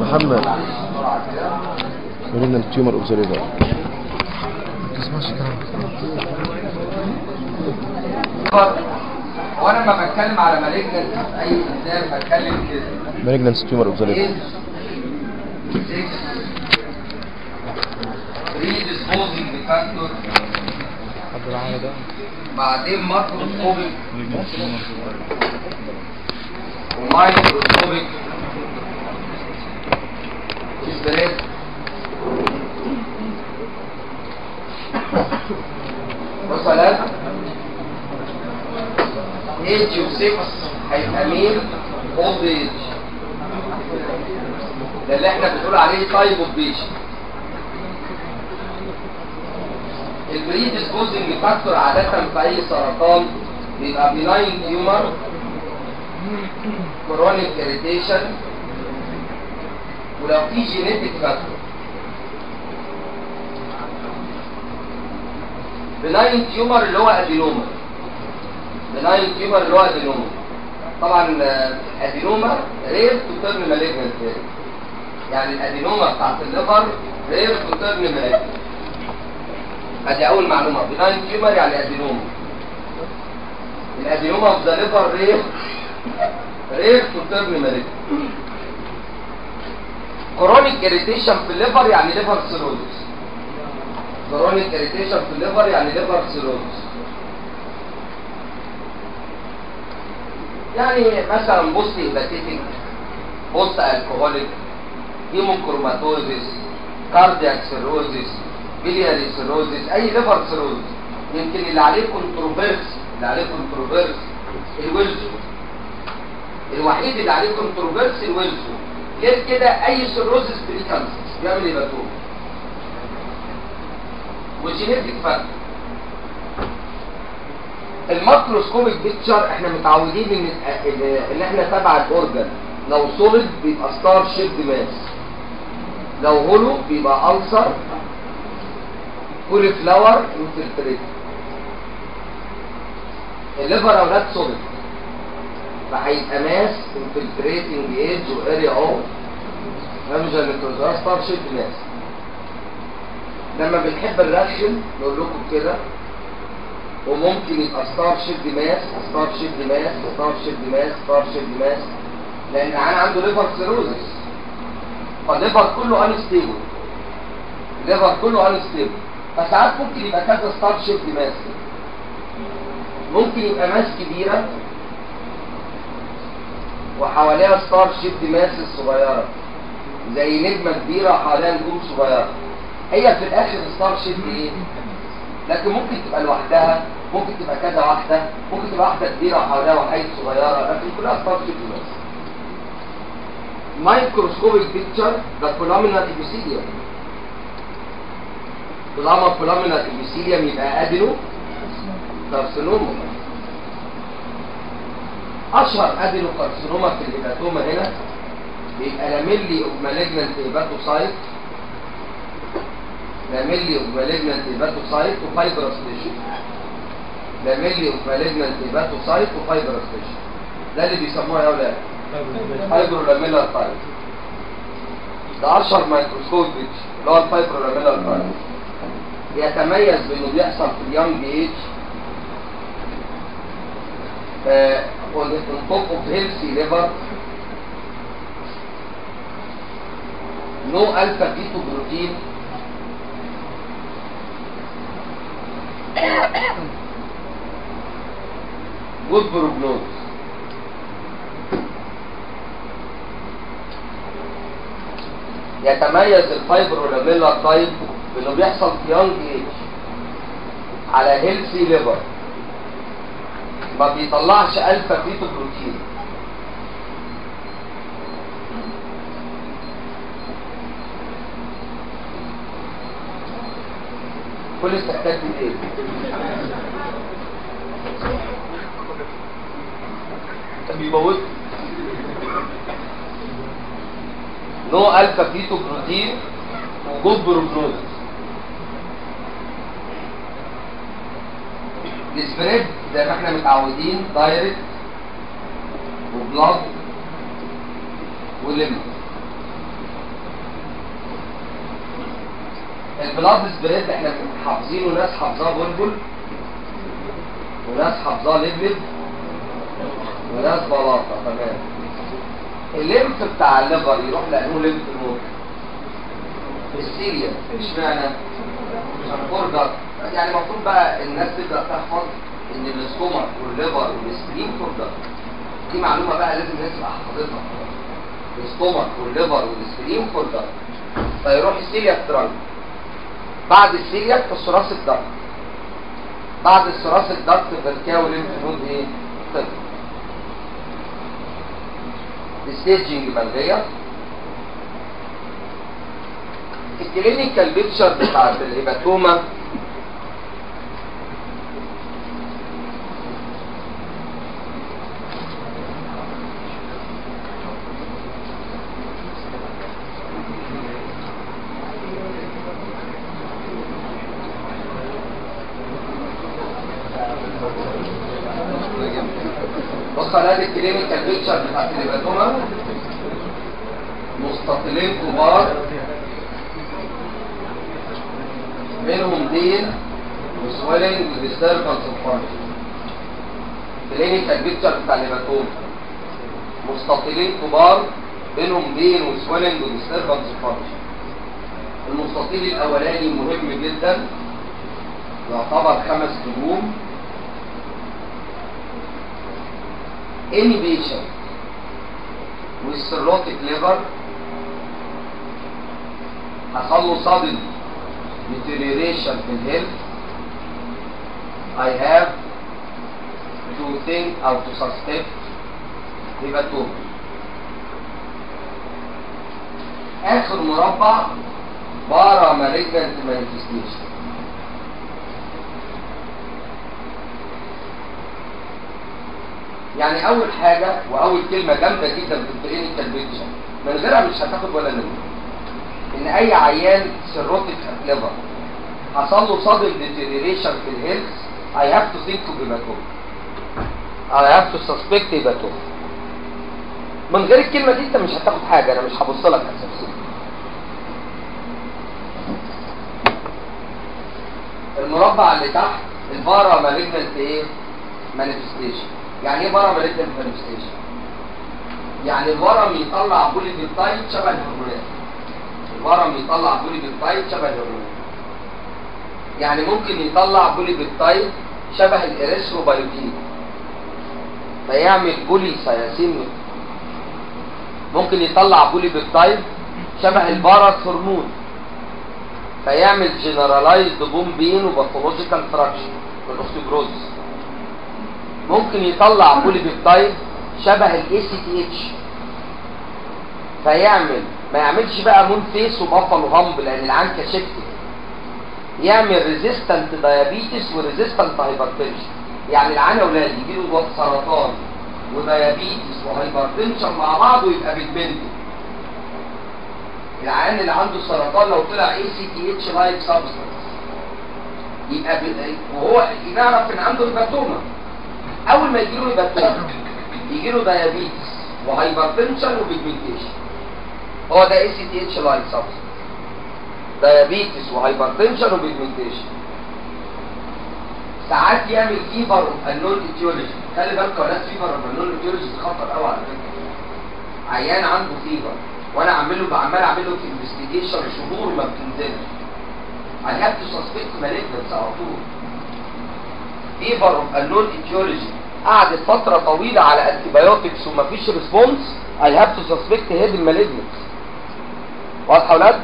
محمد مالجنان تيومر اوف ذا ليفر تسمعش كلام وانا لما بتكلم على مالجنس في اي انسان بتكلم كده مالجنان تيومر اوف ذا ليفر is predisposing factor حد العمل ده بعدين ماكروسكوبيك ومايكروسكوبيك سبريد مثلا ايج وسكس هيبقى مين اولد ايج ده اللي احنا بنقول عليه تايب اوف بيشن البريديسبوزنج فاكتور عادة في أي سرطان بيبقى بناين تيومر كرونيك اريتيشن ولو في جينيتك فاكتور بناين تيومر اللي هو ادينوما بناين تيومر اللي هو ادينوما طبعا آه، ادينوما رير تو تيرن مالجنت يعني الادينوما بتاعت الليفر رير تو تيرن مالجنت ادي اول معلومه بناين تيومر يعني ادينوما الادينوما اوف ذا ليفر رير رير تو تيرن مالجنت كرونيك اريتيشن في الليفر يعني ليفر سيروزس كرونيك اريتيشن في الليفر يعني ليفر سيروزس يعني مثلا بص هيباتيتك بص الكحوليك هيموكروماتوزيس كاردياك سيروزيس بيلياري سيروزيس اي ليفر سيروزيس يمكن اللي عليه كونتروفيرس اللي عليه كونتروفيرس الويلسون الوحيد اللي عليه كونتروفيرس الويلسون غير كده اي سيروزيس بريكانسس بيعمل هيباتوم وجينيتك فاكتور الماكروسكوبيك بيكتشر احنا متعودين ان ان احنا تبع الاورجن لو سوليد بيبقى ستار شيب ماس لو هولو بيبقى ألسر كولي فلاور انفلتريت الليفر اولاد سوليد فهيبقى ماس انفلتريتنج ايدج واريا او همجة نيكروزا ستار شيب ماس لما بنحب الرياكشن نقول لكم كده وممكن يبقى ستار شيب ماس ستار شيب ماس ستار شيب ماس ستار شيب ماس لان انا عنده ليفر سيروزس فالليفر كله انستيبل الليفر كله انستيبل فساعات ممكن يبقى كذا ستار شيب ماس ممكن يبقى ماس كبيره وحواليها ستار شيب ماس صغيره زي نجمه كبيره حواليها نجوم صغيره هي في الاخر ستار شيب ايه لكن ممكن تبقى لوحدها ممكن تبقى كذا واحده ممكن تبقى واحده كبيره وحواليها وحيد صغيره لكن كلها ستار شيب ماس microscopic picture the phenomenal epithelium طالما phenomenal epithelium يبقى ادينو كارسينوما اشهر ادينو كارسينوما في الهيباتوما هنا بيبقى لاميلي اوف مالجنانت هيباتوسايت لاميلي اوف مالجنانت هيباتوسايت وفايبرس تيشو لاميلي اوف مالجنانت هيباتوسايت وفايبرس تيشو ده اللي بيسموها يا اولاد فايبرولاميلر تايب ده اشهر مايكروسكوب بيتش اللي هو الفايبرولاميلر تايب يتميز بانه بيحصل في اليونج ايج on top of healthy liver no alpha keto protein good prognosis يتميز الفايبرولاميلر تايب بانه بيحصل في يونج ايج على هيلثي ليفر ما بيطلعش الفا فيتو بروتين كل استحتاج دي ايه بيموت نو الفا كيتو بروتين وجود بروبروز السبريد زي ما احنا متعودين دايركت وبلاد وليمت البلاد سبريد احنا حافظينه ناس حافظاه بلبل وناس حافظاه لبلب وناس بلاطه تمام الليمف بتاع الليفر يروح لانه ليمف الموت السيريا اشمعنى عشان فورجر يعني المفروض بقى الناس تبدا تحفظ ان السكومر والليفر والسبرين فورجر دي معلومه بقى لازم الناس تبقى حافظتها السكومر والليفر والسبرين فورجر فيروح السيلياك ترانك بعد السيلياك في الثراث الدكت بعد الثراث الدكت فالكاو ليمف نود ايه؟ طفل الستيجنج ملغيه الكلينيكال بيكتشر بتاعت الهيباتوما بص على هذه الكلينيكال بيكتشر بتاعت الهيباتوما مستطيلين كبار منهم دين وسويلنج وديستربنس اوف كلينيكال بيكتشر بتاع الهيباتوما مستطيلين كبار بينهم دين وسويلنج وديستربنس اوف المستطيل الاولاني مهم جدا يعتبر خمس نجوم any patient with cirrhotic liver حصل له sudden deterioration في الهيلث I have to think أو to suspect هيباتوما آخر مربع بارا malignant manifestation يعني اول حاجة واول كلمة جامدة جدا في الكلينيكال بيكتشر من غيرها مش هتاخد ولا نمرة ان اي عيان سيروتيك ليفر حصل له صدم ديتيريشن في الهيلث I have to think of hematoma I have to suspect hematoma من غير الكلمة دي انت مش هتاخد حاجة انا مش هبص لك اساسا المربع اللي تحت البارا مالجنت ايه مانيفستيشن يعني ايه بارا مالجنت مانيفستيشن يعني الورم يطلع بولي بيبتايد شبه الهرمونات الورم يطلع بولي بيبتايد شبه الهرمونات يعني ممكن يطلع بولي بيبتايد شبه الاريثروبيوتين فيعمل بولي سياسين ممكن يطلع بولي بيبتايد شبه الباراث هرمون فيعمل جنرالايزد بوم بين وباثولوجيكال فراكشن والاوستيوبروزس ممكن يطلع بولي بيبتايد شبه الاي سي تي اتش فيعمل ما يعملش بقى مون فيس وبافالو هامب لان العين كشكت يعمل ريزيستنت دايابيتس وريزيستنت هايبرتنشن يعني العين اولاد يجي له سرطان ودايابيتس وهايبرتنشن مع بعض ويبقى بالبنت العيان اللي عنده سرطان لو طلع اي سي تي اتش لايك سبستانس يبقى بال- وهو يعرف ان عنده هيباتوما اول ما يجي له هيباتوما يجي له دايابيتس وهايبرتنشن وبيجمنتيشن هو ده اي سي تي اتش لايك سبستانس دايابيتس وهايبرتنشن وبيجمنتيشن ساعات يعمل فيبر النون ايتيولوجي خلي بالك يا ناس فيبر النون ايتيولوجي دي خطر قوي على فكره عيان عنده فيبر وانا اعمل له بعمل اعمل له في انفستيجيشن شهور ما بتنزلش I have to suspect malignancy على طول فيبر النون ايتيولوجي قعدت فترة طويلة على انتيبيوتكس ومفيش ريسبونس I have to suspect هيد malignancy واضحة يا ولاد؟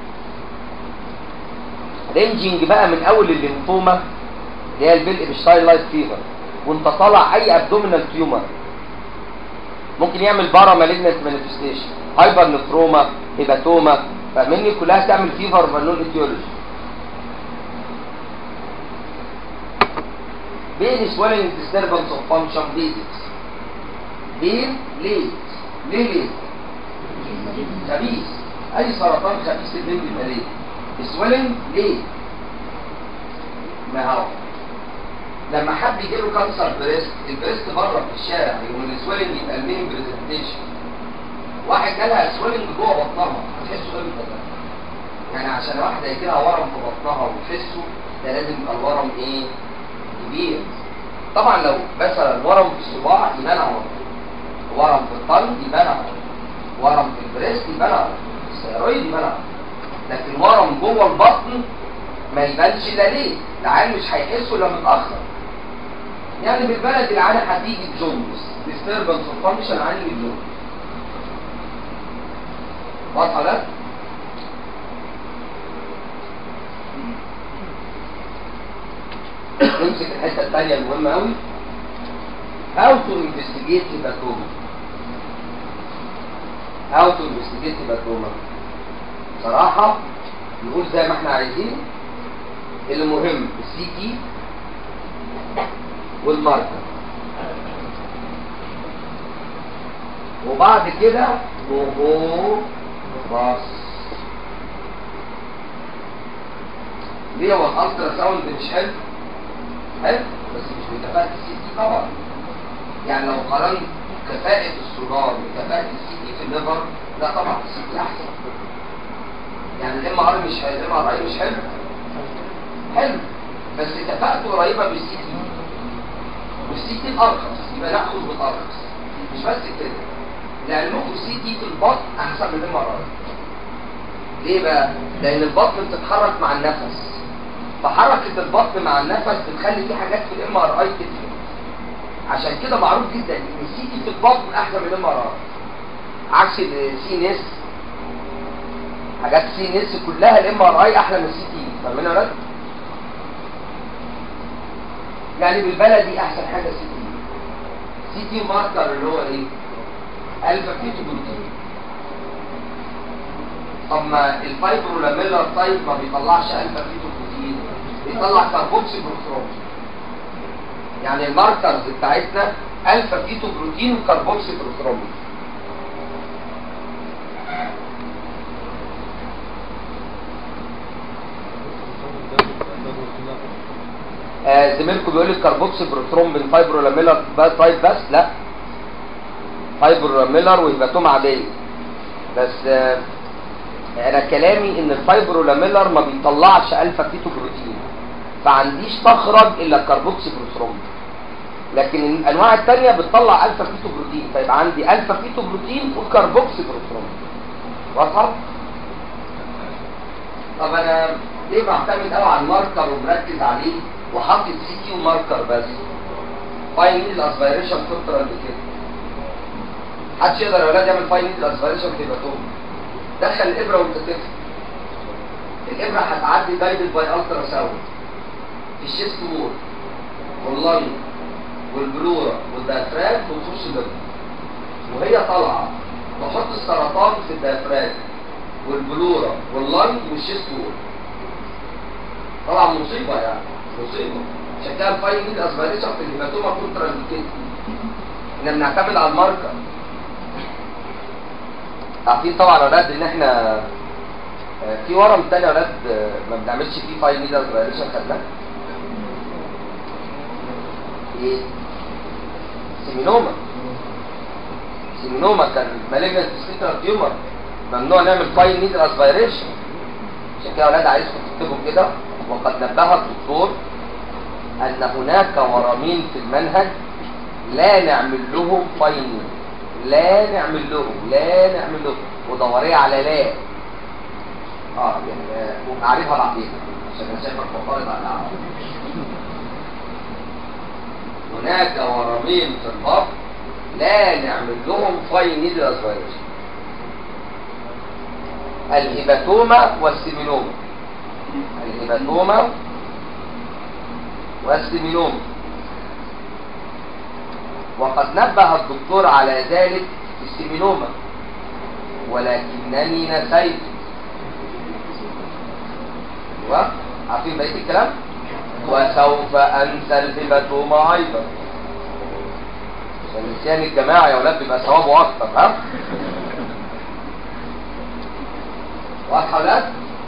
رينجينج بقى من اول الليمفوما اللي هي البلق بالشايلايت فيفر وانت طالع اي ابدومينال تيومر ممكن يعمل بارا مالجنت مانيفستيشن هايبر نفروما هيباتوما فاهمني كلها تعمل فيفر فالنون ايتيولوجي بين سويلنج ديستربنس اوف فانكشن بيزكس بين ليه ليه ليه خبيث اي سرطان خبيث البين بيبقى ليه السويلنج ليه ما هو لما حد يجي له كانسر بريست البريست بره في الشارع يقوم السويلنج يبقى المين برزنتيشن واحد جالها سويلنج جوه بطنها هتحسه امتى ده يعني عشان واحده يجي لها ورم في بطنها وتحسه ده لازم يبقى الورم ايه كبير طبعا لو مثلا ورم في الصباع يبان على طول ورم في القلب يبان على طول ورم في البريست يبان على طول الثيرويد يبان على طول لكن ورم جوه البطن ما يبانش ده ليه العيان مش هيحسه الا متاخر يعني بالبلد العيان هتيجي بجوندس disturbance of function عالي بالجوندس واضحه ده نمسك الحته الثانيه المهمه قوي how to investigate hematoma how to investigate hematoma صراحه نقول زي ما احنا عايزين المهم السي تي والماركر وبعد كده وهو بس ليه هو الالترا ساوند مش حلو حلو بس مش بكفاءة السي تي طبعا يعني لو قارنت كفاءة السونار بكفاءة السي تي في الليفر لا طبعا السي تي احسن يعني الام ار مش حلو الام ار اي مش حلو حلو بس كفاءته قريبة من السي تي والسي تي الارخص يبقى ناخد بالارخص مش بس كده لعلمكم السي تي في البطن احسن من الام ار اي ليه بقى؟ لان البطن بتتحرك مع النفس فحركة البطن مع النفس بتخلي في حاجات في الام ار اي تفرق عشان كده معروف جدا ان السي تي في البطن احسن من الام ار اي عكس السي نس حاجات سي نس كلها الام ار اي احلى من السي تي فاهمين يا ولاد؟ يعني بالبلدي احسن حاجه سي تي سي تي ماركر اللي هو ايه؟ الفا كيتو بروتين طب ما الفايبرولاميلر تايب ما بيطلعش الفا كيتو بروتين بيطلع كاربوكسي بروتين يعني الماركرز بتاعتنا الفا كيتو بروتين وكاربوكسي بروتين آه زميلكم بيقول لك كاربوكسي بروترومبين فايبرولاميلر تايب بس لا فايبرولاميلر وهيباتوم عاديه بس آه انا كلامي ان الفايبرولاميلر ما بيطلعش الفا كيتو بروتين فعنديش تخرج الا الكربوكسي بروترومبين لكن الانواع الثانيه بتطلع الفا كيتو بروتين فيبقى عندي الفا كيتو بروتين وكربوكسي بروترومبين واضحه طب انا ليه بعتمد قوي على الماركر ومركز عليه وحاطط سي تي وماركر بس فاين نيدل اسبيريشن كتر قد كده محدش يقدر يا ولاد يعمل فاين نيدل اسبيريشن في هيباتوم دخل الابره وانت تفهم الابره هتعدي جايدد باي الترا ساوند في الشيست وول واللنج والبلورا والديافراجم وتخش جوه وهي طالعه تحط السرطان في الديافراجم والبلورا واللنج والشيست وول طبعا مصيبه يعني مصيبه عشان كده الفاين دي الاسبيريشن في الهيماتوما كونترا انديكيت احنا بنعتمد على الماركر عارفين طبعا يا اولاد ان احنا آه، في ورم تاني يا اولاد آه، ما بنعملش فيه فاين نيدل اسبيريشن خدناه ايه سيمينوما سيمينوما كان مالجنت سبيكر تيومر ممنوع نعمل فاين نيدل اسبيريشن عشان كده يا اولاد عايزكم تكتبوا كده وقد نبه الدكتور ان هناك ورمين في المنهج لا نعمل لهم فاين لا نعمل لهم لا نعمل لهم ودوريه على لا اه يعني وعارفها بعدين عشان انا شايفك معترض على العرب هناك ورمين في البطن لا نعمل لهم فاين نيدل اسبيريشن الهيباتوما والسيمينوما الهيباتوما والسيمينوما وقد نبه الدكتور على ذلك في السيمينوما ولكنني نسيت ايوه عارفين بقيه الكلام وسوف انسى الهيباتوما ايضا عشان النسيان الجماعي يا اولاد بيبقى ثوابه اكتر ها واضحه يا اولاد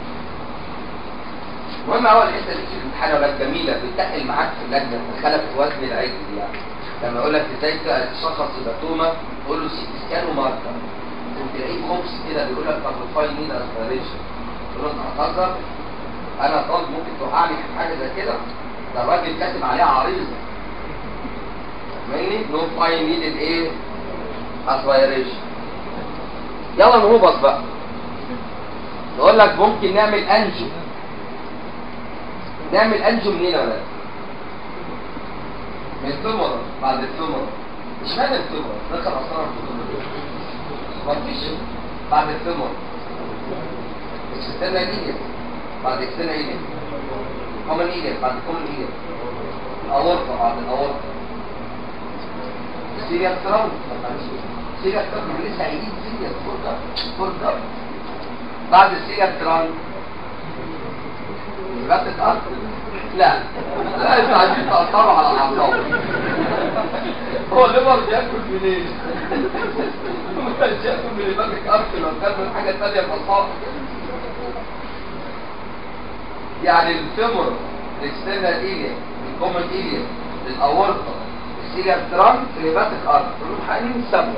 المهم اول الحته دي في الامتحان يا اولاد جميله بتتقل معاك في اللجنه تدخلك في وزن العيد يعني لما يقول لك ازاي تشخص هيباتوما تقول له سي تي سكان وماركر تلاقيه بوكس كده بيقول لك طب الفاين مين اسبيريشن قلت له هتهزر انا طالب ممكن توقعني في حاجه زي كده ده الراجل كاتب عليها عريضه فاهمني نو فاين نيدد ايه اسبيريشن يلا نهبط بقى نقول لك ممكن نعمل انجو نعمل انجو منين يا ولاد من التمر بعد التمر اشمعنى التمر ذكر اسرار التمر مفيش بعد التمر اكسترنال ايديا بعد اكسترنال ايديا كومن ايديا بعد كومن ايديا الاورطه بعد الاورطه سيريا تراوم سيريا تراوم لسه قايلين سيريا فرقه فرقه بعد السيريا تراوم ربطة أرض لا لا انت عايزين تقطعوا على الأعصاب هو الليفر بياكل منين؟ مش ياكل من ربطة أرض لو كان من حاجة تانية فصاح يعني الفيمور الاكسترنال ايليا الكومن ايليا الاورطه السيريا ترانك ربطة أرض كلهم حقيقيين السبب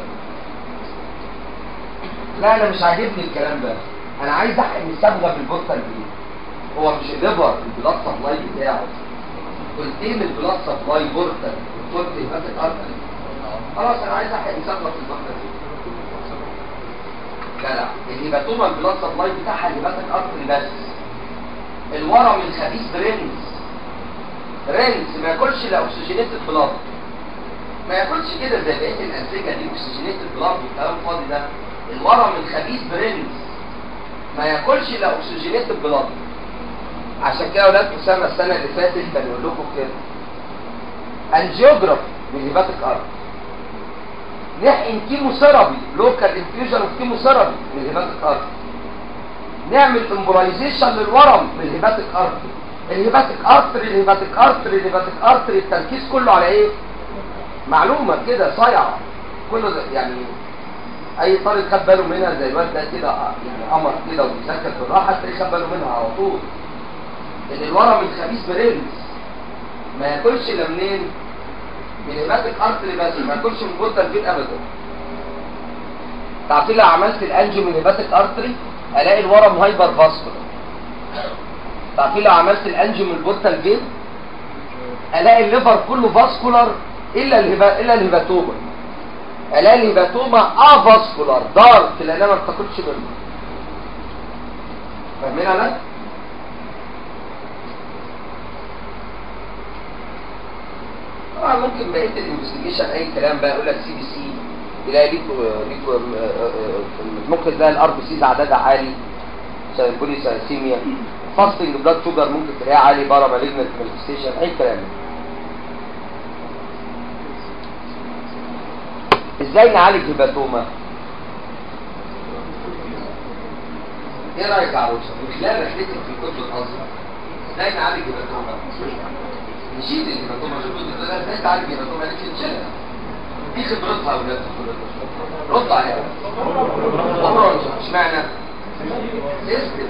لا انا مش عاجبني الكلام ده انا عايز احقن الصبغه بالبوتة الجديد هو مش الليفر البلاد سبلاي بتاعه قلتين البلاد سبلاي بورتال قلت هيباتيك ارتري خلاص انا عايز احقن صبغه في البوتة دي لا لا الهيباتوما البلاد سبلاي بتاعها هيباتيك ارتري بس الورم الخبيث برنس برنس ما ياكلش الاكسجينات البلاد ما ياكلش كده زي بقيه الانسجه دي اكسجينات البلاد والكلام الفاضي ده الورم الخبيث برنس ما ياكلش الا اكسجينات البلاد عشان كده اولاد اسامه السنه اللي فاتت كان يقول لكم كده انجيوجراف بالهيباتيك ارض نحقن كيمو ثيرابي لوكال انفيوجن اوف كيمو ثيرابي بالهيباتيك ارض نعمل امبولايزيشن للورم بالهيباتيك ارض الهيباتيك ارتري الهيباتيك ارتري الهيباتيك ارتري التركيز كله على ايه معلومه كده صايعه كله ده يعني اي طالب خد باله منها زي الواد ده كده يعني قمر كده وبيذاكر بالراحه تلاقيه خد باله منها على طول ان الورم الخبيث برنس ما ياكلش الا منين من هيباتيك ارتري بس ما ياكلش من بوتال البيت ابدا تعرفين لو عملت الانجيو من هيباتيك ارتري الاقي الورم هايبر فاسكولار تعرفين لو عملت الانجيو من البوتال البيت الاقي الليفر كله فاسكولار الا الهبا الا الهيباتوما الاقي الهيباتوما افاسكولار دارك لانها ما بتاكلش منه فاهمين انا طبعا ممكن بقيه الانفستيجيشن اي كلام بقى يقول لك سي بي سي تلاقي ليكو ليكو ممكن تلاقي الار بي سيز عددها عالي سايبولي سايسيميا فاستنج بلاد شوجر ممكن تلاقيها عالي بارا مالجنت مانيفستيشن اي كلام ازاي نعالج هيباتوما ايه رايك يا عروسه من خلال رحلتك في الطب الازهر ازاي نعالج هيباتوما نشيل الهيباتوما شوف ازاي تعالج الهيباتوما دي تنشلها دي خبرتها اولاد رد عليها امر اشمعنى سيستم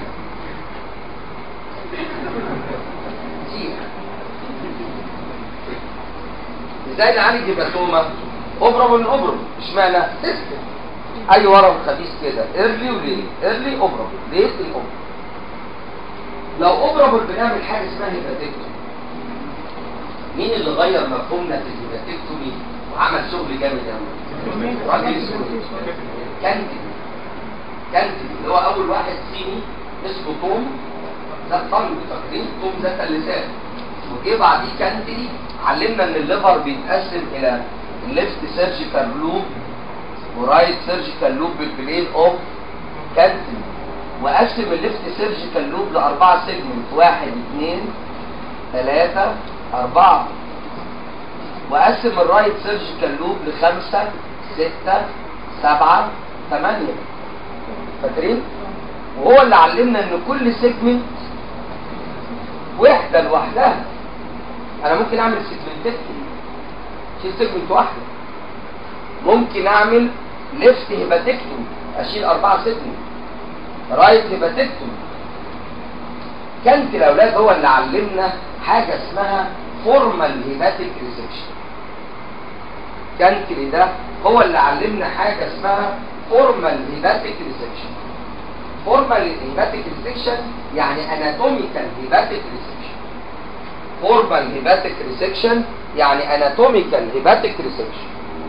ازاي نعالج هيباتوما ابرم من ابرم اشمعنى سيستم اي ورم خبيث كده ايرلي وليه ايرلي ابرم ليه الابرم لو ابرم بنعمل حاجه اسمها هيباتيكتومي مين اللي غير مفهومنا في الهيباتيكتومي وعمل شغل جامد قوي راجل اسمه كانتي كانتي اللي هو اول واحد صيني اسمه توم ده الطن فاكرين توم ذات اللسان وجه بعديه كانتي علمنا ان الليفر بيتقسم الى الليفت سيرجيكال لوب ورايت سيرجيكال لوب بالبلين اوف كانتي وقسم الليفت سيرجيكال لوب لاربعه سيجمنت واحد اثنين ثلاثه اربعه وقسم الرايت سيرجيكال لوب لخمسة ستة سبعة ثمانية فاكرين؟ وهو اللي علمنا ان كل سيجمنت وحدة لوحدها انا ممكن اعمل سيجمنتين شيل سيجمنت واحدة ممكن اعمل ليفت هيباتكتومي اشيل اربعة سيجمنت رايت هيباتكتومي كانت الاولاد هو اللي علمنا حاجة اسمها فورمال هيباتيك ريسكشن كانتري ده هو اللي علمنا حاجة اسمها فورمال هيباتيك ريسكشن فورمال هيباتيك ريسكشن يعني اناتوميكال هيباتيك ريسكشن فورمال هيباتيك ريسكشن يعني اناتوميكال هيباتيك ريسكشن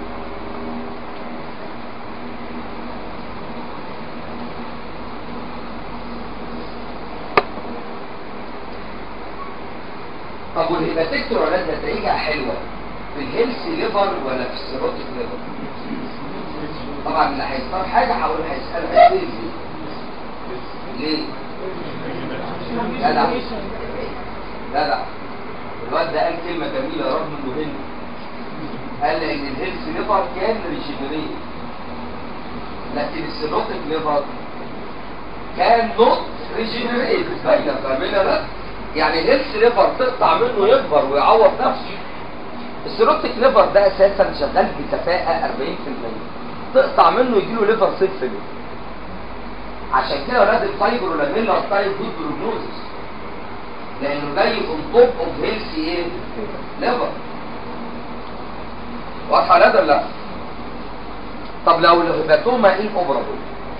طب والهيباتيكتور ولاد نتائجها حلوه في الهيلث ليفر ولا في السيروتيك ليفر؟ طبعا اللي هيختار حاجه هقول هيسال هيسال ليه؟ ليه؟ جدع جدع الواد ده قال كلمه جميله رغم انه هندي قال ان الهيلث ليفر كان ريجينيريت لكن السيروتيك ليفر كان نوت ريجينيريت باينه فاهمينها ده؟ يعني الهيلث ليفر تقطع منه يكبر ويعوض نفسه السيروتيك ليفر ده اساسا شغال بكفاءه 40% تقطع منه يجيله ليفر سيل عشان كده ولاد الفايبر ولا ميلر تايب جود بروجنوزس لانه جاي اون توب اوف هيلث ايه؟ ليفر واضحه ولا ولا لا؟ طب لو الهيباتوما ان اوبرابل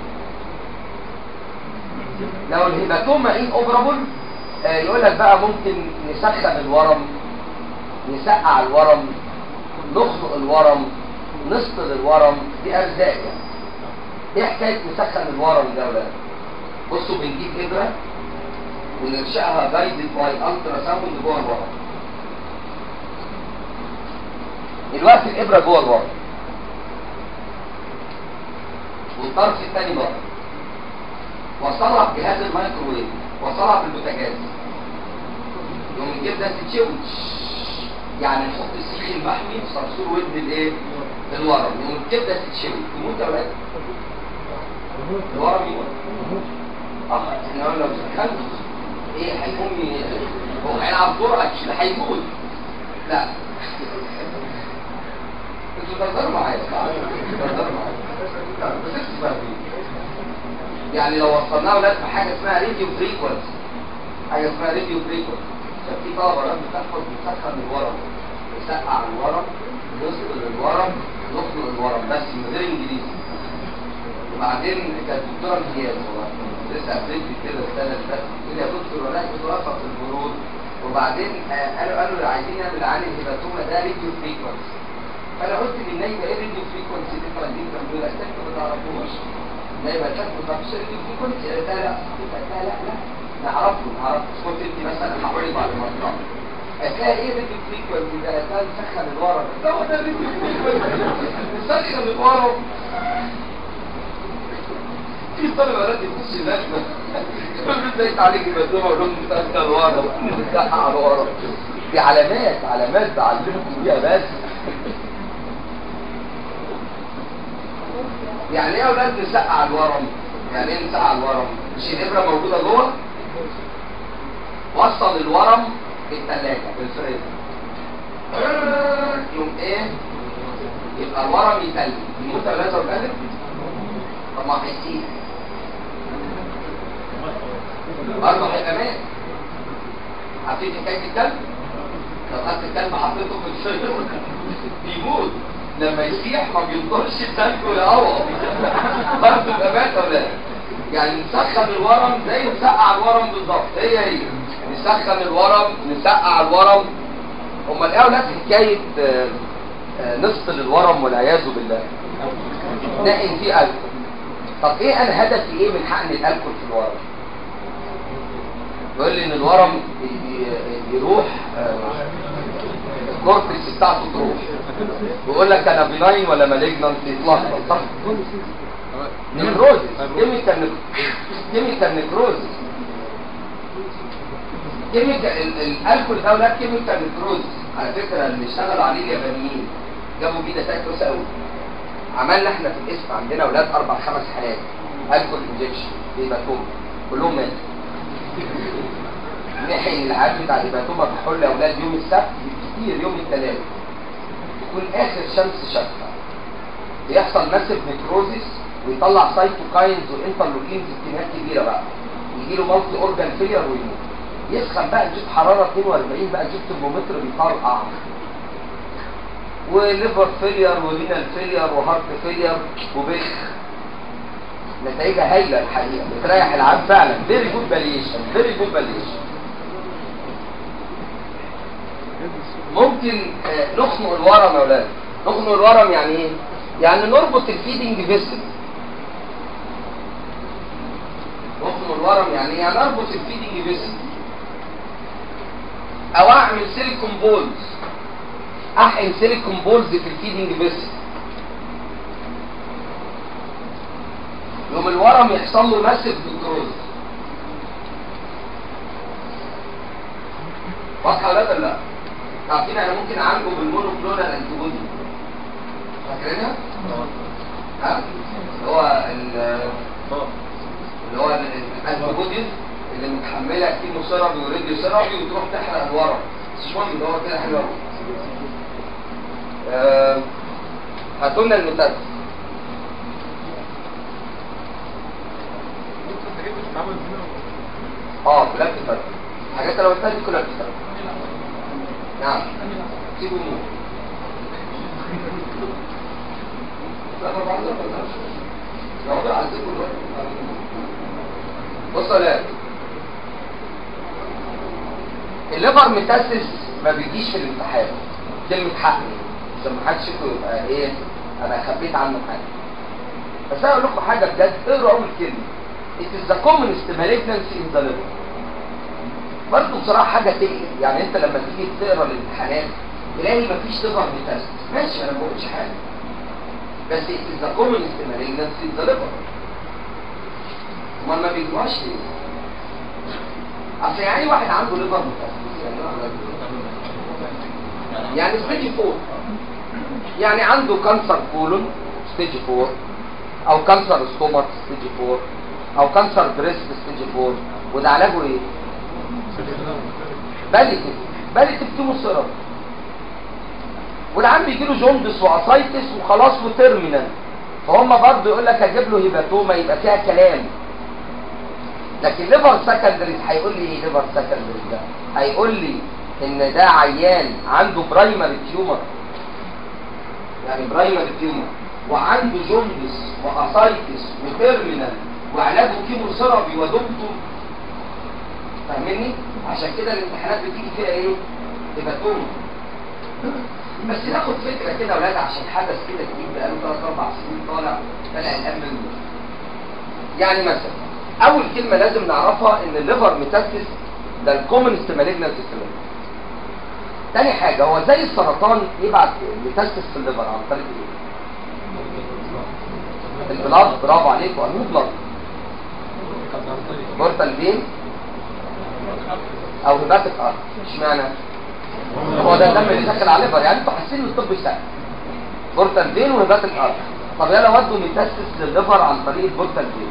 لو الهيباتوما ان اوبرابل آه يقول لك بقى ممكن نسخن الورم نسقع الورم نخنق الورم نسطل الورم دي ارزاق يعني ايه حكايه نسخن الورم ده ولا بصوا بنجيب ابره ونرشقها جايدد باي الترا ساوند جوه الورم دلوقتي الابره جوه الورم والطرف الثاني بره وصلها بجهاز الميكروويف وصلها بالبوتاجاز يوم نجيب ده تتشوش يعني نحط السيخ المحمي في صرصور ودن الايه؟ الورم يوم الكبده تتشوي يموت يا ولاد الورم يموت اه احنا لو سخنت ايه هيقوم ي- هو هيلعب دور اكيد هيموت لا انتوا تقدروا معايا صح؟ تقدروا معايا لا، بس انتوا فاهمين يعني لو وصلناه ولاد في حاجه اسمها راديو فريكونسي حاجه اسمها راديو فريكونسي كان في طلبه لما بتحفظ بتسخن الورم نسقع الورم نسقط الورم نخنق الورم بس من غير انجليزي وبعدين كانت الدكتوره امتياز والله لسه قابلت كده السنه اللي فاتت قلت لي يا دكتور ولا كنت واقفه في البرود وبعدين آه، قالوا قالوا عايزين نعمل عن الهيباتوما ده راديو فريكونسي فانا قلت للنايبه ايه راديو فريكونسي دي فالدين كان بيقول لك انت ما تعرفوش النايبه كانت ما تعرفش راديو فريكونسي قالت لها لا قلت لها لا لا نعرفه نعرفه كنت انت مثلا حوالي بعد ما تطلع هتلاقي ايه راديو فريكونسي ده هتلاقي نسخن الورم ده هو ده راديو فريكونسي نسخن الورم في طالب ولاد يخش هناك ازاي عليك المدومه اقول لهم بتاكل ورا بتاع ورا دي علامات علامات بعلمكم بيها بس يعني ايه يا اولاد نسقع الورم يعني ايه نسقع الورم مش الابره موجوده جوه وصل الورم في الثلاجه في الفريزر يوم ايه يبقى الورم يتلج يموت ولا لازم يتلج طب ما هيسيح برضه هيبقى مات عارفين حكايه الكلب لو خدت الكلب حطيته في الفريزر بيموت لما يسيح ما بينطرش التلج ولا هوا برضه يبقى مات ولا لا؟ يعني نسخن الورم زي نسقع الورم بالظبط هي هي نسخن الورم نسقع الورم امال ايه يا اولاد حكايه آه، آه، نفصل الورم والعياذ بالله نقل فيه الكحول طب ايه انا هدفي ايه من حقن الالكول في الورم بيقول لي ان الورم ي- ي- يروح آه، الكورتكس بتاعته تروح بيقول لك انا بناين ولا مالجنانت يتلخبط صح نكروزس كيميكال كيميكال نكروزس كيميكال ال- الالكول ده ولا كيميكال نكروزس على فكره اللي اشتغلوا عليه اليابانيين جابوا بيه نتائج كويسه قوي عملنا احنا في القسم عندنا اولاد اربع خمس حالات الكول انجكشن هيباتوما كلهم ماتوا نحي العيال بتاع الهيباتوما بحل اولاد يوم السبت كتير يوم الثلاث يكون اخر شمس شفه بيحصل ماسيف نيكروزيس ويطلع سايتوكاينز وانترلوكينز كميات كبيره بقى يجي له مالتي اورجان فيلير ويموت يسخن بقى نجيب حراره 42 بقى نجيب ترمومتر بيطرقع وليفر فيلير ورينال فيلير وهارت فيلير وبخ نتائجها هايله الحقيقه بتريح العام فعلا فيري جود باليشن فيري جود باليشن ممكن آه، نخنق الورم يا اولاد نخنق الورم يعني ايه يعني نربط الفيدنج فيسل نخنق الورم يعني ايه يعني اربط الفيدنج فيسل او اعمل سيليكون بولز احقن سيليكون بولز في الفيدنج فيسل يوم الورم يحصل له ماسف بكروز واضحه ولا لا لا عارفين انا ممكن اعالجه بالمونوكلونال انتيبودي فاكرينها ها اللي هو ال- اللي هو الانتيبوديز اللي متحمله كيمو سيرابي وراديو سيرابي وتروح تحرق الورم بس مش مهم ده هو كده حلو قوي آه، هاتوا لنا المثال اه كلها بتفرق حاجات لو قلتها دي كلها بتفرق نعم سيبوا النور لا ما بعرفش لو ده عايزين بص يا ولاد الليفر ميتاسيس ما بيجيش في الامتحان كلمة حق عشان ما حدش يقول يبقى ايه انا خبيت عنه حاجة بس انا اقول لكم حاجة بجد اقروا اول كلمة It is the commonest malignancy in the liver برضه بصراحة حاجة تقلق يعني انت لما تيجي تقرا الامتحانات تلاقي مفيش ليفر ميتاسيس ماشي انا ما بقولش حاجة بس it is the commonest malignancy in the liver امال ما بيجوهاش ليه؟ اصل يعني واحد عنده ليفر ميتاسيس يعني يعني ستيج 4 يعني عنده كانسر كولون ستيج 4 او كانسر ستومك ستيج 4 او كانسر بريست ستيج 4 وده علاجه ايه؟ باليتيف باليتيف كيمو سيرابي والعم بيجي له جوندس واسايتس وخلاص وتيرمينال فهم برضه يقول لك اجيب له هيباتوما يبقى فيها كلام لكن ليفر سكندري هيقول لي ايه ليفر سكندري ده هيقول لي ان ده عيان عنده برايمري تيومر يعني برايمري تيومر وعنده جوندس واسايتس وتيرمينال وعلاجه كيمو سيرابي ودكتور فاهمني عشان كده الامتحانات بتيجي فيها ايه هيباتوما بس ناخد فكره كده يا ولاد عشان حدث كده جديد بقاله ثلاث اربع سنين طالع طالع الان منه يعني مثلا اول كلمه لازم نعرفها ان الليفر ميتاسيس ده الكومنست مالجنانت سيلول تاني حاجه هو زي السرطان يبعت ميتاسيس في الليفر عن طريق ايه البلاد برافو عليك وانو بلاد بورتال فين او هيباتيك ارت اشمعنى هو ده الدم اللي داخل على الليفر يعني انتوا حاسين ان الطب سهل بورتال فين وهيباتيك ارت طب يلا ودوا ميتاسيس للليفر عن طريق البورتال فين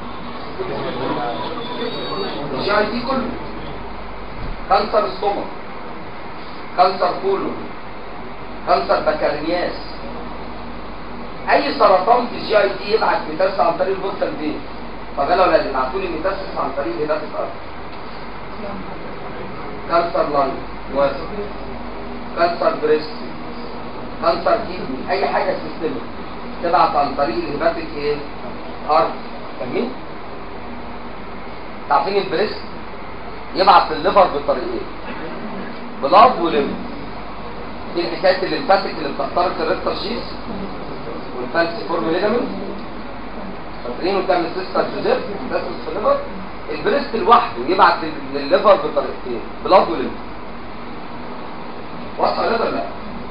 الجي اي تي كله كانسر ستومك كانسر كولون كانسر بكالرياس اي سرطان في الجي اي تي يبعت ميتاسيس عن طريق البورتال فين طب يلا ولاد ابعتوا لي ميتاسيس عن طريق هيباتيك ارت كانسر لانج مواسم كانسر بريست كانسر كيدني اي حاجه سيستمك تبعت عن طريق الهيباتيك ايه ارت فاهمين عارفين البريست يبعت للليفر بطريقين بلاد وليمف دي الحكايه الليمفاتيك اللي بتخترق الريكتر شيس والفالسيفورم ليجامنت فاكرين وتعمل سيستر جوزيف ده في الليفر البريست لوحده يبعت لل- للليفر بطريقتين بلاد وليمف واضحه ولا لا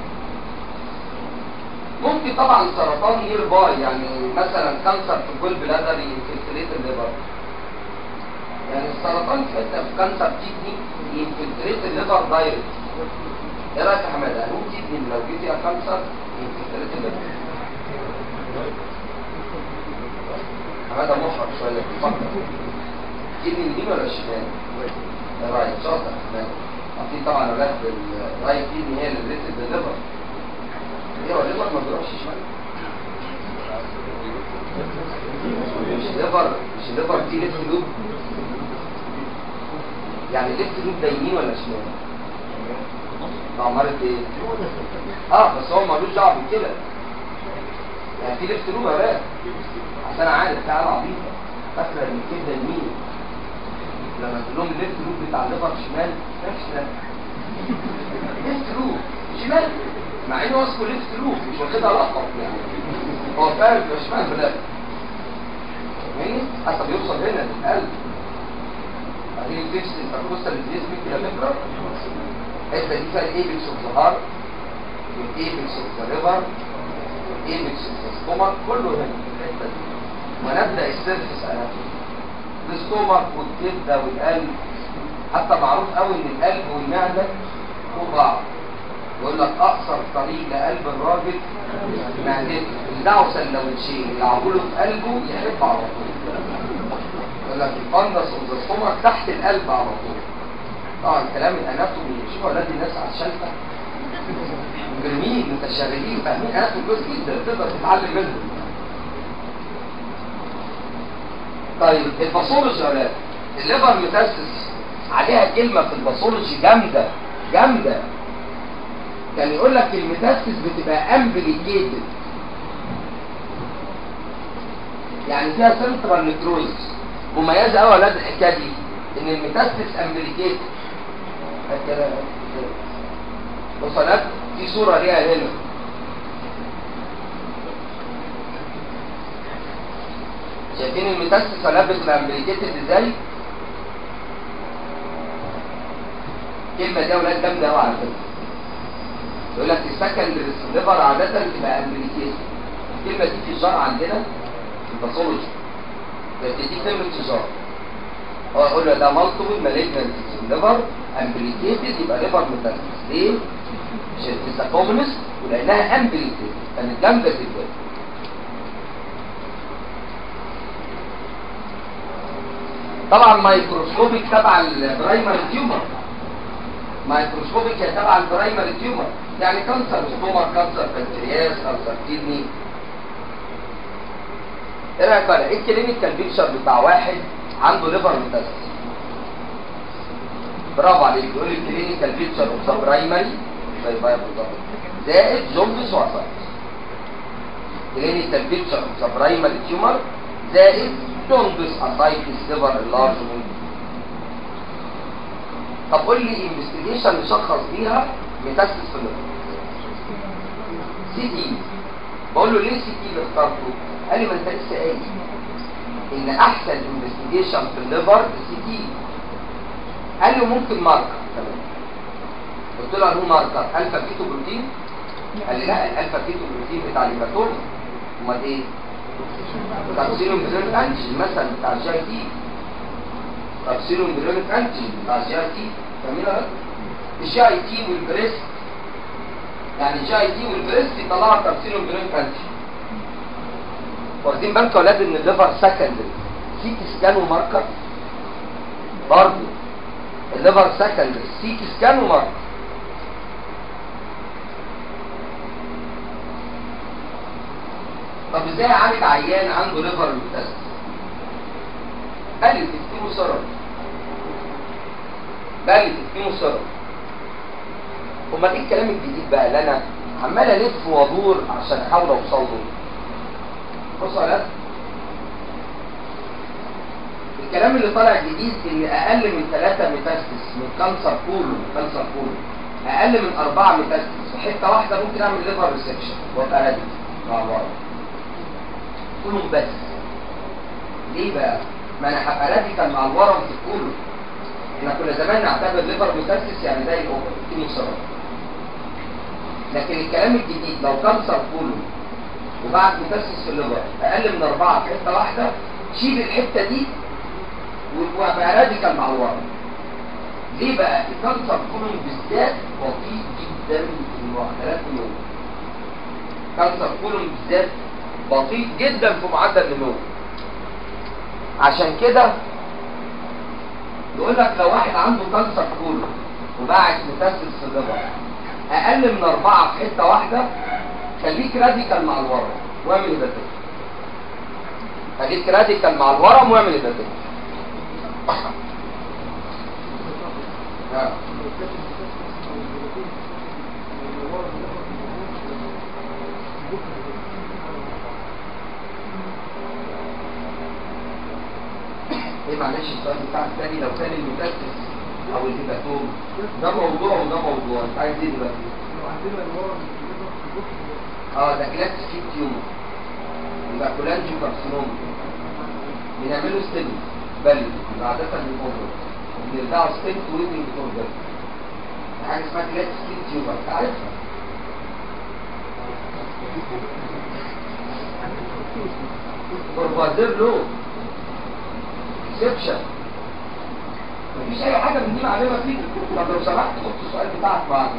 ممكن طبعا سرطان نير باي يعني مثلا كانسر في الجول بلادر ينفلتريت الليفر يعني السرطان في حته في كانسر كيدني ينفلتريت الليفر دايركت ايه رايك يا حماده هنقول كيدني لو جه فيها كانسر ينفلتريت الليفر حماده محرج شويه بيفكر كيدني اليمين ولا الشمال؟ ايه رايك شاطر يا حماده عارفين طبعا اولاد الرايت كيدني هي اللي ريتد الليفر ايه هو الليفر ما بيروحش شمال مش الليفر مش الليفر فيه ليفت لوب يعني الليفت لوب ده يمين ولا شمال؟ ده عمارة ايه؟ اه بس هو ملوش دعوه بكده يعني في ليفت لوب يا باشا عشان انا عارف تعالى عبيطه فاكره ان الكبده يمين لما تقول لهم الليفت لوب بتاع الليفر شمال مش لا ليفت لوب شمال مع انه اسمه ليفت لوب مش واخدها لقب يعني هو فاهم يبقى شمال ولا فاهمني؟ حتى بيوصل هنا للقلب بعدين الفيكس الفاكوستا الجسم كده فكره الحته دي فيها الايبكس اوف ذا هارت والايبكس اوف ذا ليفر والايبكس اوف ذا ستومك كله هنا في الحته دي ونبدا السيرفس اناتومي الستومك والكبده والقلب حتى معروف قوي ان القلب والمعده فوق بعض يقول لك اقصر طريق لقلب الراجل معدته يدعوا سندوتشين يلعبوا له في قلبه يحب على طول يقول لك الفندس والستومك تحت القلب على طول طبعا كلام الاناتومي شوف اولاد الناس على الشلفه مجرمين متشردين فاهمين اناتومي كويس جدا تقدر تتعلم منهم طيب الباثولوجي يا ولاد الليفر ميتاسيس عليها كلمه في الباثولوجي جامده جامده كان يقول لك الميتاسيس بتبقى امبليكيتد يعني فيها سنترال نيكروزس مميزه قوي يا ولاد الحكايه دي ان الميتاسيس امبليكيتد كده بص يا ولاد في صوره ليها هنا شايفين الميتاسيس ولا بتبقى امبليكيتد ازاي؟ الكلمه دي يا ولاد جامده قوي على فكره يقول لك السكندري ليفر عاده بتبقى امبليكيتد الكلمه دي في الجار عندنا في الباثولوجي بس دي كلمه الجار هو يقول له ده مالتيبل مالجنسي ليفر امبليكيتد يبقى ليفر ميتاسيس ليه؟ عشان تساكومنس ولانها امبليكيتد كانت جامده جدا طبعا مايكروسكوبيك تبع البرايمري تيومر مايكروسكوبيك هي تبع البرايمري تيومر يعني كانسر ستومر كانسر بنكرياس كانسر كيدني ايه رايك بقى ايه الكلينيكال بيكشر بتاع واحد عنده ليفر ميتاسيس برافو عليك يقول لي الكلينيكال بيكشر اوف برايمري زي بايا بالظبط زائد جوندس وعصايتس كلينيكال بيكشر اوف برايمري تيومر زائد جوندس اسايتس ليفر انلارجمنت طب قول لي انفستيجيشن نشخص بيها ميتاسيس في الليفر سي تي بقول له ليه سي تي اللي اخترته قال لي ما انت لسه قايل ان احسن انفستيجيشن في الليفر السي تي قال لي ممكن ماركر كمان قلت له هو ماركر الفا كيتو بروتين قال لي لا الالفا كيتو بروتين بتاع الهيباتوم امال ايه كارسينوم بريونيك انتيجين مثلا بتاع الجي اي تي كارسينوم بريونيك انتيجين بتاع الجي اي تي فاهمين ولا الجي اي تي والبريست يعني الجي اي تي والبريست يطلعوا كارسينوم بريونيك انتيجين واخدين بالكم يا اولاد ان الليفر سكندري سيتي سكان وماركر برضه الليفر سكندري سيتي سكان وماركر طب ازاي اعالج عيان عنده ليفر ميتاسيس قال لي تديله سرطان قال لي تديله سرطان امال ايه الكلام الجديد بقى اللي انا عمال الف وادور عشان احاول اوصل له بص على الكلام اللي طالع جديد ان اقل من ثلاثة ميتاستس من كانسر كله كانسر كله اقل من اربعة ميتاستس في حتة واحدة ممكن اعمل ليفر ريسكشن وابقى رادي مع الورم كلهم بس ليه بقى؟ ما انا هبقى راديكال مع الورم في كله احنا كنا زمان نعتبر ليفر ميتاستس يعني زي الاوبر كيمو سرطان لكن الكلام الجديد لو كانسر كله وبعد متسس في الليفر اقل من اربعة في حته واحده شيل الحته دي وابقى راديكال مع الورم ليه بقى الكانسر كولون بالذات بطيء جدا في المعدلات النمو كانسر كولون بالذات بطيء جدا في معدل النمو عشان كده يقول لك لو واحد عنده كانسر كولون وبعد متسس في الليفر اقل من اربعة في حته واحده خليك راديكال مع الورم واعمل هيباتيك خليك راديكال مع الورم واعمل هيباتيك ايه معلش السؤال بتاع الثاني لو كان المتاسس او الهيباتوم ده موضوع وده موضوع انت عايز ايه دلوقتي؟ اه ده كلاسيك تيومر يبقى كولانجيو كارسينوم بنعمله ستيل بل عادة للأوفر بنرجعوا ستيل ويتنج فور ده حاجة اسمها كلاسيك تيومر انت عارفها بروفازير لو اكسبشن مفيش اي حاجه من دي معلومه فيك طب لو سمحت حط السؤال بتاعك بعد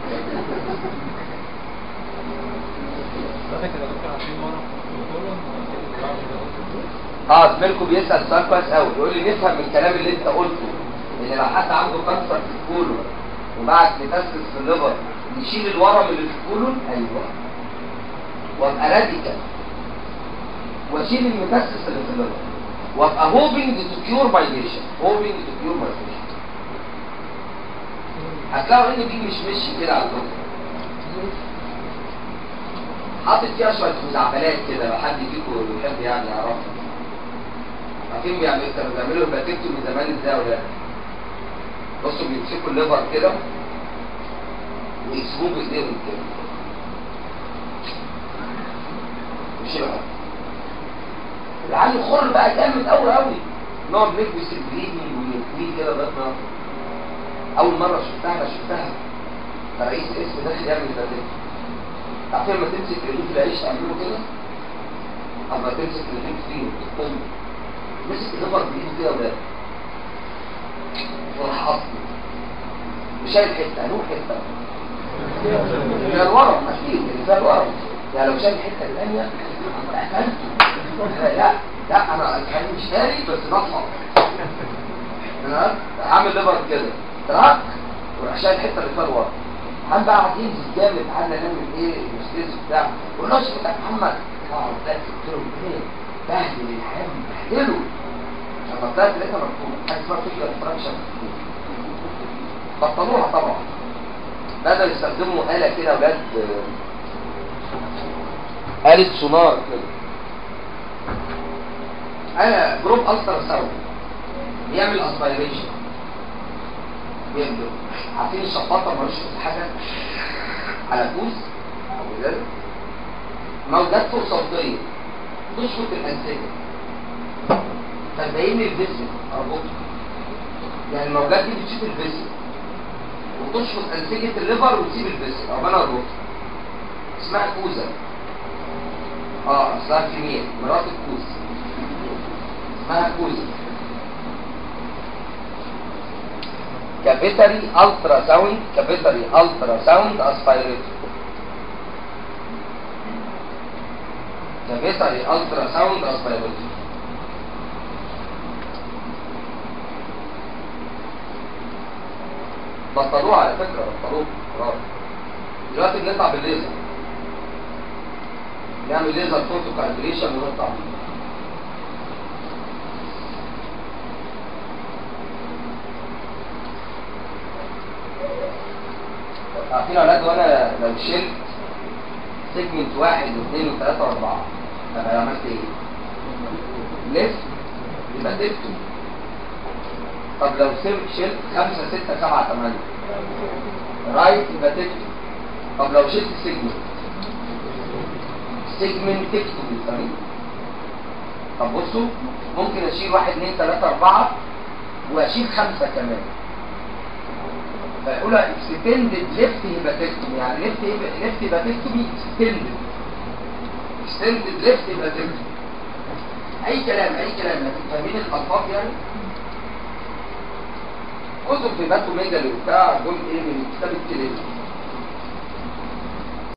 حضرتك يا دكتور عشان مرة كولون اه زميلكم بيسال سؤال كويس قوي يقول لي نفهم من الكلام اللي انت قلته ان لو حد عنده كانسر في الكولون وبعد متاسس في الليفر نشيل الورم اللي في الكولون ايوه وابقى راديكال واشيل المتاسس اللي في الليفر وابقى هوبنج تو كيور ماي بيشن هوبنج تو كيور ماي بيشن هتلاقوا ان دي مش مشي كده على فكره حاطط فيها شويه خزعبلات كده لو حد فيكم بيحب يعني يعرفها عارفين بيعملوا كانوا بيعملوا الباتيكتو من زمان ازاي ولا بصوا بيمسكوا الليفر كده ويسيبوه بايديهم كده مش بقى العيال الخر بقى جامد قوي قوي نقعد نكبس البليدنج ونكويه كده لغايه ما اول مره شفتها انا شفتها رئيس اسم داخل يعمل الباتيكتو عارفين لما تمسك رغيف العيش تعمله كده اما تمسك رغيف فيه وتقوم مسك الليفر بايده كده وده وراح قصده وشايل حته له حته من الورم اكيد اللي فيها الورم يعني لو شايل الحته الثانيه قفلته لا لا انا كان مش داري بس بطلع انا عامل ليفر كده تراك وراح شايل الحته اللي فيها الورم محمد بقى قاعد ينزل جامد قعدنا نعمل ايه الاستاذ بتاع والناس بتاع محمد اه ده قلت له ايه بهدل الحياه بهدله لما طلعت لقيتها مكتوبه حاجه اسمها فيجر فراكشن بطلوها طبعا بدأوا يستخدموا آلة كده ولاد آلة سونار كده آلة جروب ألتر ساوند بيعمل اسبيريشن بيعمل عارفين الشفاطة ملوش حاجة على كوز أو ازاز موجات فوق صوتية تشفط الأنسجة فتبين لي الجسم أربطه يعني الموجات دي بتشوف الجسم وتشفط أنسجة الليفر وتسيب الجسم أو أنا أربطه اسمها كوزة اه اسمها كمية مرات الكوز اسمها كوزة كابيتري الترا ساوند كابيتري الترا ساوند اسبيريتور كابيتري الترا ساوند اسبيريتور بطلوها على فكرة بطلوها خلاص دلوقتي بنطلع بالليزر نعمل ليزر فوتو كالكوليشن ونطلع بيه عارفين يا اولاد وانا لو شلت سيجمنت واحد واثنين وثلاثة واربعة انا عملت ايه؟ لف يبقى تفتو طب لو سبت شلت خمسة ستة سبعة ثمانية رايت يبقى تفتو طب لو شلت سيجمنت سيجمنت تفتو بالطريق طب بصوا ممكن اشيل واحد اثنين ثلاثة اربعة واشيل خمسة كمان فيقولها اكستندد ليفت هيباتكتومي يعني ليفت ليفت هيباتكتومي اكستندد اكستندد ليفت هيباتكتومي اي كلام اي كلام لكن فاهمين الالفاظ يعني كتب في باتو ميجالي وبتاع دول ايه من كتاب التليفون